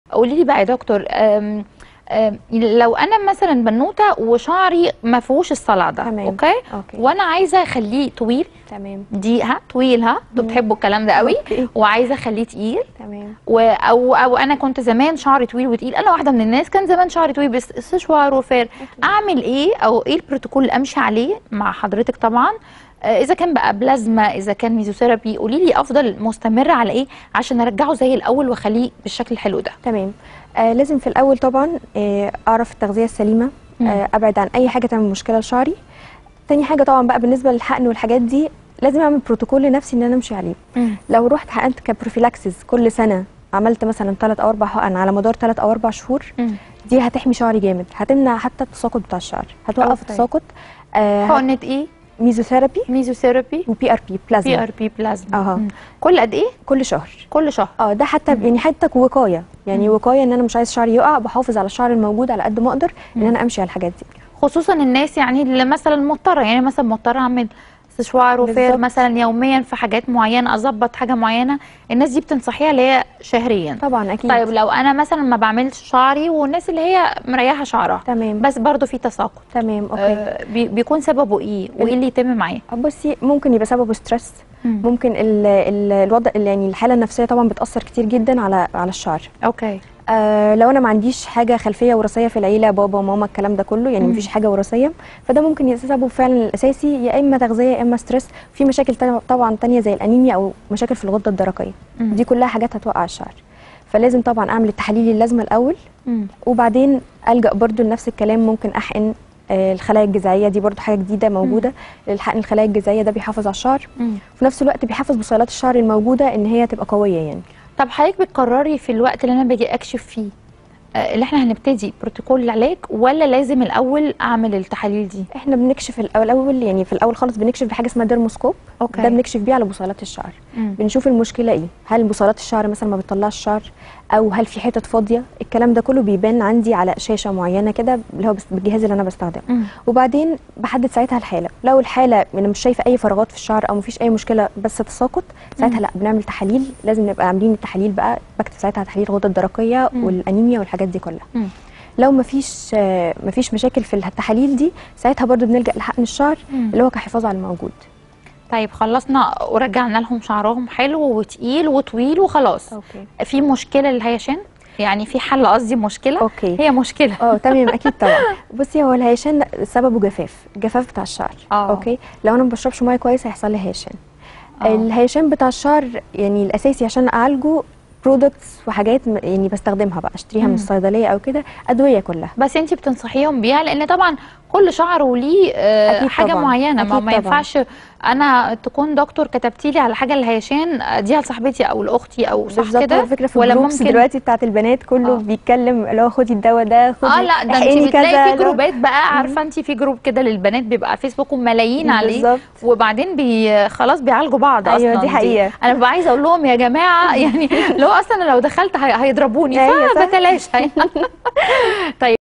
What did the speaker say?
قولي لي بقى يا دكتور أم أم لو انا مثلا بنوته وشعري ما فيهوش الصلع ده تمام. اوكي اوكي وانا عايزه اخليه طويل تمام دي ها طويل ها انتوا بتحبوا الكلام ده قوي اوكي وعايزه اخليه تقيل تمام و او او انا كنت زمان شعري طويل وتقيل انا واحده من الناس كان زمان شعري طويل بس استشوار وفير اعمل ايه او ايه البروتوكول اللي امشي عليه مع حضرتك طبعا آه، اذا كان بقى بلازما اذا كان ميزوثيرابي قولي لي افضل مستمره على ايه عشان ارجعه زي الاول واخليه بالشكل الحلو ده تمام آه لازم في الاول طبعا آه اعرف التغذيه السليمه مم. آه ابعد عن اي حاجه تعمل مشكله لشعري تاني حاجه طبعا بقى بالنسبه للحقن والحاجات دي لازم اعمل بروتوكول لنفسي ان انا امشي عليه لو رحت حقنت كبروفيلاكسس كل سنه عملت مثلا ثلاث او اربع حقن على مدار ثلاث او اربع شهور مم. دي هتحمي شعري جامد هتمنع حتى التساقط بتاع الشعر هتوقف أوكي. التساقط آه حقنه ايه ميزوثيرابي ميزوثيرابي وبي ار بي بي بلازما ار بي بلازما أها. مم. كل قد ايه كل شهر كل شهر اه ده حتى يعني حتى وقايه يعني وقايه ان انا مش عايز شعري يقع بحافظ على الشعر الموجود على قد ما اقدر ان انا امشي على الحاجات دي خصوصا الناس يعني اللي مثلا مضطره يعني مثلا مضطره اعمل استشوار وفير بالظبط. مثلا يوميا في حاجات معينه اظبط حاجه معينه الناس دي بتنصحيها اللي هي شهريا طبعا اكيد طيب لو انا مثلا ما بعملش شعري والناس اللي هي مريحه شعرها تمام بس برضو في تساقط تمام اوكي آه بي- بيكون سببه ايه وايه اللي يتم معاه بصي ممكن يبقى سببه ستريس مم. ممكن ال ال الوضع يعني الحاله النفسيه طبعا بتاثر كتير جدا على على الشعر اوكي آه لو انا ما عنديش حاجه خلفيه وراثيه في العيله بابا ماما الكلام ده كله يعني مم. مفيش حاجه وراثيه فده ممكن يبقى سببه فعلا الاساسي يا اما تغذيه يا اما ستريس في مشاكل تانية طبعا تانية زي الانيميا او مشاكل في الغده الدرقيه مم. دي كلها حاجات هتوقع الشعر فلازم طبعا اعمل التحاليل اللازمه الاول مم. وبعدين الجا برضو لنفس الكلام ممكن احقن آه، الخلايا الجذعيه دي برضو حاجه جديده موجوده الحقن الخلايا الجذعيه ده بيحافظ على الشعر مم. في نفس الوقت بيحافظ بصيلات الشعر الموجوده ان هي تبقى قويه يعني طب حضرتك بتقرري في الوقت اللي انا باجي اكشف فيه آه، اللي احنا هنبتدي بروتوكول العلاج ولا لازم الاول اعمل التحاليل دي احنا بنكشف الأول- الاول يعني في الاول خالص بنكشف بحاجه اسمها ديرموسكوب اوكي ده بنكشف بيه على بصيلات الشعر مم. بنشوف المشكله ايه هل بصيلات الشعر مثلا ما بتطلعش شعر او هل في حتت فاضيه الكلام ده كله بيبان عندي على شاشه معينه كده اللي هو بس- بالجهاز اللي انا بستخدمه مم. وبعدين بحدد ساعتها الحاله لو الحاله انا مش شايفه اي فراغات في الشعر او مفيش اي مشكله بس تساقط ساعتها مم. لا بنعمل تحاليل لازم نبقى عاملين التحاليل بقى بكتب ساعتها تحاليل الغده الدرقيه مم. والانيميا والحاجات دي كلها مم. لو مفيش آه، مفيش مشاكل في التحاليل دي ساعتها برضو بنلجا لحقن الشعر مم. اللي هو كحفاظ على الموجود طيب خلصنا ورجعنا لهم شعرهم حلو وتقيل وطويل وخلاص اوكي في مشكله للهيشان يعني في حل قصدي مشكله اوكي هي مشكله اه تمام اكيد طبعا بصي هو الهيشان سببه جفاف الجفاف بتاع الشعر آه. اوكي لو انا ما بشربش ميه كويس هيحصل لي هيشان آه. الهيشان بتاع الشعر يعني الاساسي عشان اعالجه برودكتس وحاجات م- يعني بستخدمها بقى اشتريها مم. من الصيدليه او كده ادويه كلها بس انت بتنصحيهم بيها لان طبعا كل شعر وليه آه، أكيد حاجه طبعاً، معينه ما, أكيد ما طبعاً. ينفعش انا تكون دكتور كتبتي لي على حاجه الهيشان اديها لصاحبتي او لاختي او صح بالظبط كده على فكره في ولا الجروبس ممكن دلوقتي بتاعت البنات كله آه. بيتكلم اللي هو خدي الدواء ده خدي اه لا ده احقني انت بتلاقي كذا، في اللي هو- جروبات بقى عارفه انت في جروب كده للبنات بيبقى على الفيسبوك وملايين عليه بالظبط وبعدين بي خلاص بيعالجوا بعض أيوة، اصلا دي حقيقة. انا ببقى عايزه اقول لهم يا جماعه يعني لو اصلا لو دخلت هي- هيضربوني أيوة، صح. فبتلاشى طيب